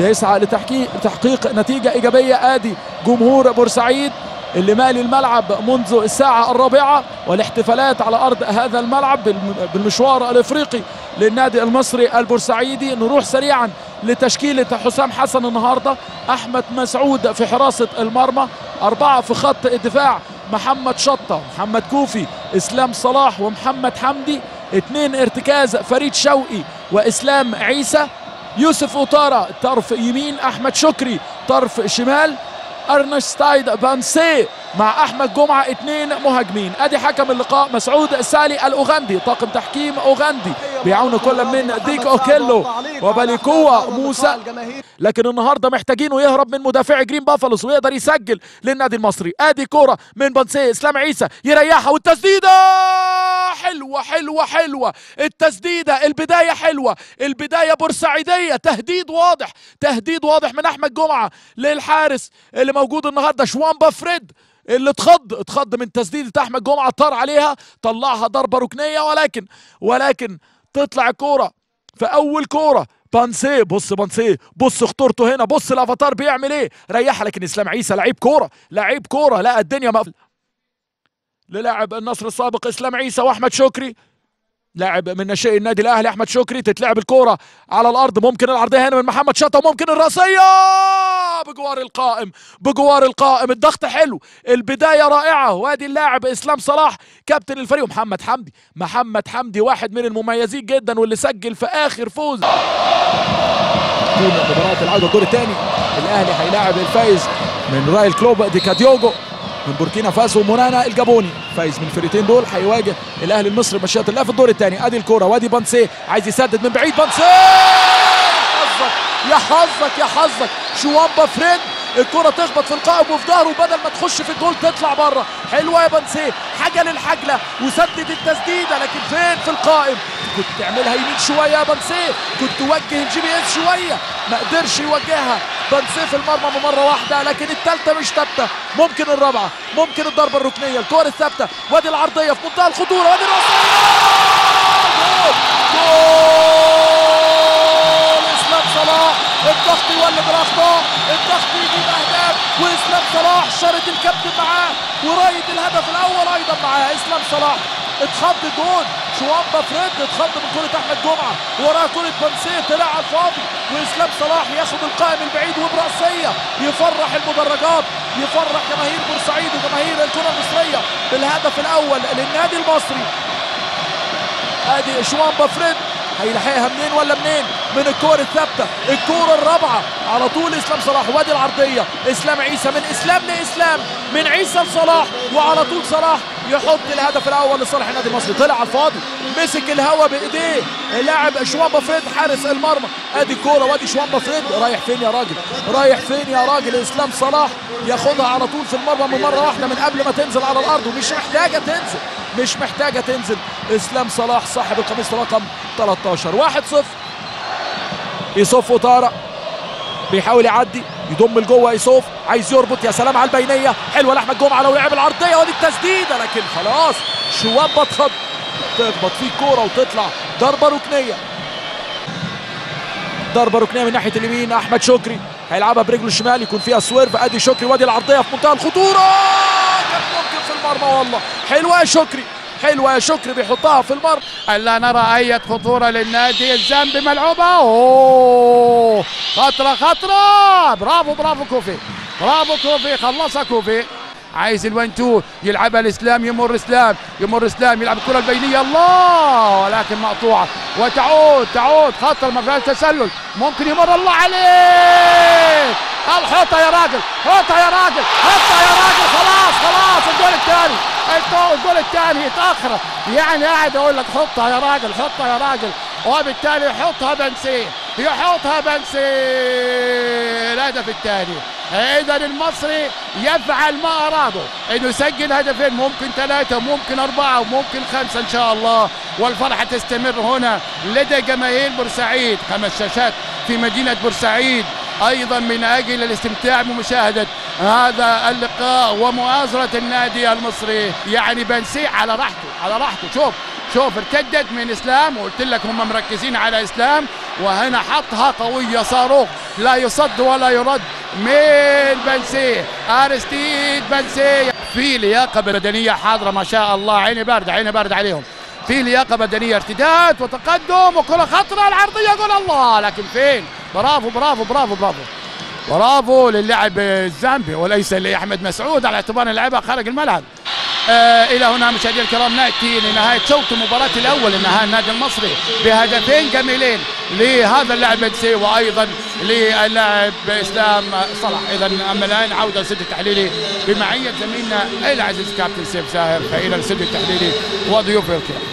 بيسعى لتحقيق لتحقيق نتيجة إيجابية آدي جمهور بورسعيد اللي مالي الملعب منذ الساعة الرابعة والاحتفالات على أرض هذا الملعب بالم- بالمشوار الإفريقي للنادي المصري البورسعيدي نروح سريعا لتشكيلة حسام حسن النهاردة أحمد مسعود في حراسة المرمى أربعة في خط الدفاع محمد شطة محمد كوفي إسلام صلاح ومحمد حمدي اثنين ارتكاز فريد شوقي وإسلام عيسى يوسف أوتارا طرف يمين أحمد شكري طرف شمال ارنستايد بانسي مع احمد جمعه اثنين مهاجمين ادي حكم اللقاء مسعود السالي الاوغندي طاقم تحكيم اوغندي بيعاون كل من ديك اوكيلو وباليكوا موسى لكن النهارده محتاجينه يهرب من مدافع جرين بافالوس ويقدر يسجل للنادي المصري ادي كوره من بانسي اسلام عيسى يريحها والتسديده حلوه حلوه حلوه التسديده البدايه حلوه البدايه بورسعيديه تهديد واضح تهديد واضح من احمد جمعه للحارس اللي موجود النهارده شوامبا فريد اللي اتخض اتخض من تسديده احمد جمعه طار عليها طلعها ضربه ركنيه ولكن ولكن تطلع الكوره في اول كوره بانسي بص بانسي بص خطورته هنا بص الافاتار بيعمل ايه ريحها لكن اسلام عيسى لعيب كوره لعيب كوره لا الدنيا مقفله للاعب النصر السابق اسلام عيسى واحمد شكري لاعب من ناشئ النادي الاهلي احمد شكري تتلعب الكوره على الارض ممكن العرضيه هنا من محمد شطه وممكن الراسيه بجوار القائم بجوار القائم الضغط حلو البدايه رائعه وادي اللاعب اسلام صلاح كابتن الفريق محمد حمدي محمد حمدي واحد من المميزين جدا واللي سجل في اخر فوز تكون مباراه العوده الدور الثاني الاهلي هيلاعب الفايز من رايل كلوب دي كاديوجو من بوركينا فاسو مونانا الجابوني فايز من الفريقين دول هيواجه الاهلي المصري بمشيئه الله في الدور الثاني ادي الكوره وادي بانسي عايز يسدد من بعيد بانسي يا حظك يا حظك يا حظك شوامبا فريد الكرة تخبط في القائم وفي ظهره بدل ما تخش في الجول تطلع بره حلوه يا بنسي حاجه للحجله وسدد التسديده لكن فين في القائم كنت تعملها يمين شويه يا بنسي كنت توجه الجي بي اس شويه ما قدرش يوجهها بنسي في المرمى مره واحده لكن الثالثه مش ثابته ممكن الرابعه ممكن الضربه الركنيه الكور الثابته وادي العرضيه في منتهى الخطوره وادي الراسيه جول اسلام صلاح الضغط يولد الاخطاء الضغط يجيب اهداف واسلام صلاح شارد الكابتن معاه ورايد الهدف الاول ايضا معاه اسلام صلاح اتخض جول شوامبا فريد اتخض من كرة احمد جمعة وراه كرة بنسيه طلع على الفاضي واسلام صلاح ياخد القائم البعيد وبراسية يفرح المدرجات يفرح جماهير بورسعيد وجماهير الكرة المصرية بالهدف الاول للنادي المصري ادي شوامبا فريد هيلحقها منين ولا منين من الكور الثابته الكوره الرابعه على طول اسلام صلاح وادي العرضيه اسلام عيسى من اسلام لاسلام من عيسى لصلاح وعلى طول صلاح يحط الهدف الاول لصالح النادي المصري طلع على الفاضي مسك الهوا بايديه اللاعب شوامبا فريد حارس المرمى ادي الكوره وادي شوامبا فريد رايح فين يا راجل رايح فين يا راجل اسلام صلاح ياخدها على طول في المرمى من مره واحده من قبل ما تنزل على الارض ومش محتاجه تنزل مش محتاجه تنزل اسلام صلاح صاحب القميص رقم 13 1 0 يوسف اوتارا بيحاول يعدي يضم لجوه يوسف عايز يربط يا سلام على البينيه حلوه لاحمد جمعه لو لعب العرضيه ودي التسديده لكن خلاص شوابه اتخض تخبط فيه كوره وتطلع ضربه ركنيه ضربه ركنيه من ناحيه اليمين احمد شكري هيلعبها برجله الشمال يكون فيها سويرف ادي شكري وادي العرضيه في منتهى الخطوره كان ممكن في المرمى والله حلوه يا شكري حلوه يا شكري بيحطها في المرمى الا نرى اي خطوره للنادي الزامبي ملعوبه اوه خطره خطره برافو برافو كوفي برافو كوفي خلصها كوفي عايز الوان تو يلعبها الاسلام يمر اسلام يمر اسلام يلعب الكره البينيه الله ولكن مقطوعه وتعود تعود خطر ما فيهاش تسلل ممكن يمر الله عليك الحطها يا راجل حطها يا راجل حطها يا راجل خلاص خلاص الجول الثاني الجول الثاني اتاخر يعني قاعد اقول لك حطها يا راجل حطها يا راجل وبالتالي يحطها بنسي يحطها بنسي الهدف الثاني اذا المصري يفعل ما اراده انه يسجل هدفين ممكن ثلاثه ممكن اربعه وممكن خمسه ان شاء الله والفرحه تستمر هنا لدى جماهير بورسعيد خمس شاشات في مدينه بورسعيد ايضا من اجل الاستمتاع بمشاهده هذا اللقاء ومؤازره النادي المصري يعني بنسي على راحته على راحته شوف شوف ارتدت من اسلام وقلت لك هم مركزين على اسلام وهنا حطها قويه صاروخ لا يصد ولا يرد من بنسي ارستيد بنسي في لياقه بدنيه حاضره ما شاء الله عيني بارده عيني بارده عليهم في لياقه بدنيه ارتداد وتقدم وكره خطره العرضيه يقول الله لكن فين برافو برافو برافو برافو برافو للاعب الزامبي وليس لاحمد مسعود على اعتبار ان لعبها خارج الملعب آه الى هنا مشاهدينا الكرام ناتي لنهايه شوط المباراه الاول لنهايه النادي المصري بهدفين جميلين لهذا اللاعب بنسي وايضا للاعب اسلام صلاح اذا اما الان عوده للسد التحليلي بمعيه زميلنا العزيز كابتن سيف زاهر فالى السد التحليلي وضيوفه الكرام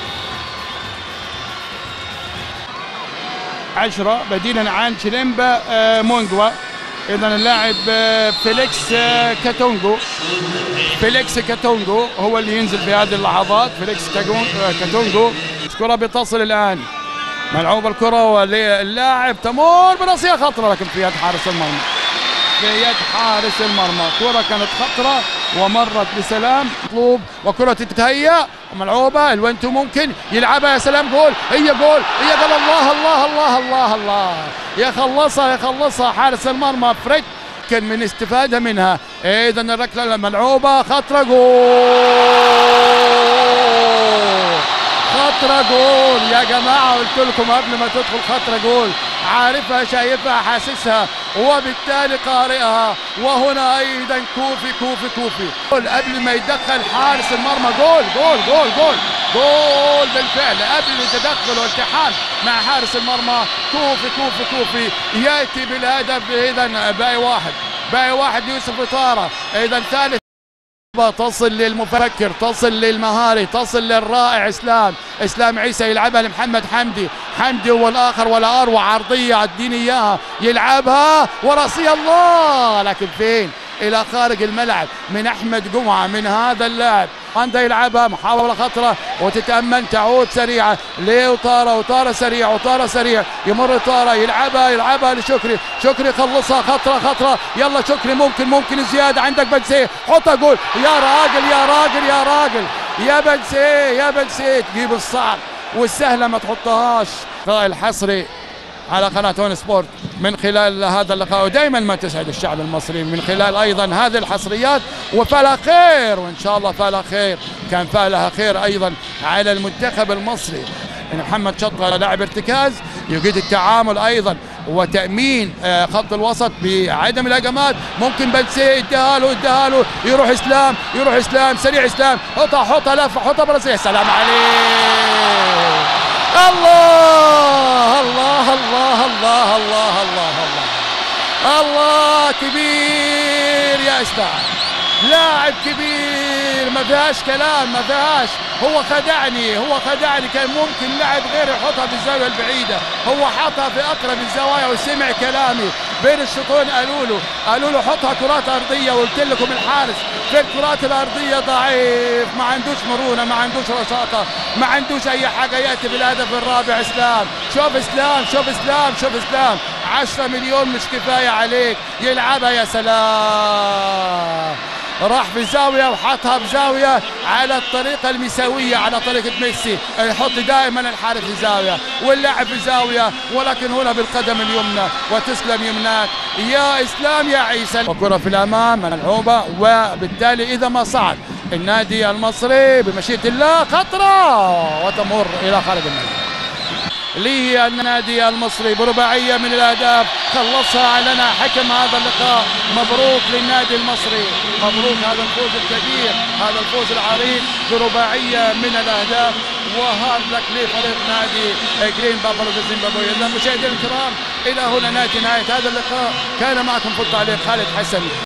عشرة بديلا عن شليمبا آه، مونجوا اذا اللاعب آه، فيليكس آه، كاتونجو فيليكس كاتونجو هو اللي ينزل في هذه اللحظات فيليكس كاجون- آه، كاتونجو الكرة بتصل الان ملعوب الكرة واللاعب تمر براسية خطرة لكن في يد حارس المرمى في يد حارس المرمى كرة كانت خطرة ومرت بسلام مطلوب وكرة تتهيأ ملعوبة الوينتو ممكن يلعبها يا سلام جول هي جول هي جول الله الله الله الله الله يخلصها يخلصها حارس المرمى فريد كان من استفادة منها اذا الركلة الملعوبة خطرة جول خطرة جول يا جماعة قلت لكم قبل ما تدخل خطرة جول عارفها شايفها حاسسها وبالتالي قارئها وهنا ايضا كوفي كوفي كوفي جول قبل ما يدخل حارس المرمى جول جول جول جول جول بالفعل قبل التدخل والالتحام مع حارس المرمى كوفي كوفي كوفي ياتي بالهدف اذا باقي واحد باقي واحد يوسف اطاره اذا ثالث تصل للمفكر تصل للمهاري تصل للرائع اسلام اسلام عيسى يلعبها لمحمد حمدي حمدي هو الاخر ولا اروع عرضيه اديني اياها يلعبها وراسي الله لكن فين الى خارج الملعب من احمد جمعه من هذا اللاعب عنده يلعبها محاوله خطره وتتامل تعود سريعه لوطاره وطاره سريع وطاره سريع يمر طاره يلعبها يلعبها لشكري شكري خلصها خطره خطره يلا شكري ممكن ممكن زياده عندك بنسيه حطها جول يا راجل يا راجل يا راجل يا بنسيه يا بنسيه تجيب الصعب والسهله ما تحطهاش الحصري على قناة هون سبورت من خلال هذا اللقاء ودائما ما تسعد الشعب المصري من خلال أيضا هذه الحصريات وفعلها خير وإن شاء الله فعلها خير كان فعلها خير أيضا على المنتخب المصري إن محمد شطة لاعب ارتكاز يجيد التعامل أيضا وتأمين آه، خط الوسط بعدم الهجمات ممكن بنسي اداها له اداها له يروح اسلام يروح اسلام سريع اسلام حطها حطها لفه حطها براسيه سلام عليك الله الله الله الله الله الله الله الله كبير يا اسلام لاعب كبير ما فيهاش كلام ما فيهاش هو خدعني هو خدعني كان ممكن لاعب غير يحطها في الزاويه البعيده هو حطها في اقرب الزوايا وسمع كلامي بين الشوطين قالوا له قالوا له حطها كرات ارضيه وقلت لكم الحارس في الكرات الارضيه ضعيف ما عندوش مرونه ما عندوش رشاقه ما عندوش اي حاجه ياتي بالهدف الرابع اسلام شوف اسلام شوف اسلام شوف اسلام 10 مليون مش كفايه عليك يلعبها يا سلام راح في زاوية وحطها بزاوية على الطريقة المساوية على طريقة ميسي يحط دائما الحارس في زاوية واللاعب في زاوية ولكن هنا بالقدم اليمنى وتسلم يمناك يا إسلام يا عيسى وكرة في الأمام ملعوبة وبالتالي إذا ما صعد النادي المصري بمشيئة الله خطرة وتمر إلى خارج الملعب للنادي المصري برباعية من الأهداف خلصها لنا حكم هذا اللقاء مبروك للنادي المصري مبروك هذا الفوز الكبير هذا الفوز العريض برباعية من الأهداف وهارد لك لفريق نادي جرين بافلو زيمبابوي إذا مشاهدينا الكرام إلى هنا نأتي نهاية هذا اللقاء كان معكم في التعليق خالد حسن